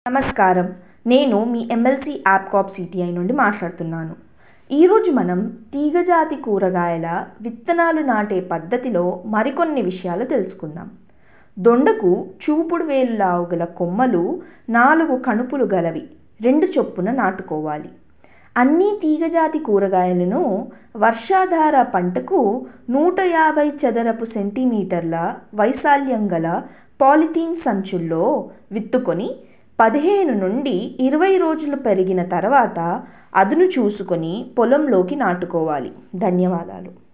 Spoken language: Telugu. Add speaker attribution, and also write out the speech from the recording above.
Speaker 1: నమస్కారం నేను మీ ఎమ్మెల్సీ యాప్ కాప్ సిటిఐ నుండి మాట్లాడుతున్నాను ఈరోజు మనం తీగజాతి కూరగాయల విత్తనాలు నాటే పద్ధతిలో మరికొన్ని విషయాలు తెలుసుకుందాం దొండకు చూపుడు వేలులావు గల కొమ్మలు నాలుగు కణుపులు గలవి రెండు చొప్పున నాటుకోవాలి అన్ని తీగజాతి కూరగాయలను వర్షాధార పంటకు నూట యాభై చదరపు సెంటీమీటర్ల వైశాల్యం గల పాలిథీన్ సంచుల్లో విత్తుకొని పదిహేను నుండి ఇరవై రోజులు పెరిగిన తర్వాత అదును చూసుకొని పొలంలోకి నాటుకోవాలి ధన్యవాదాలు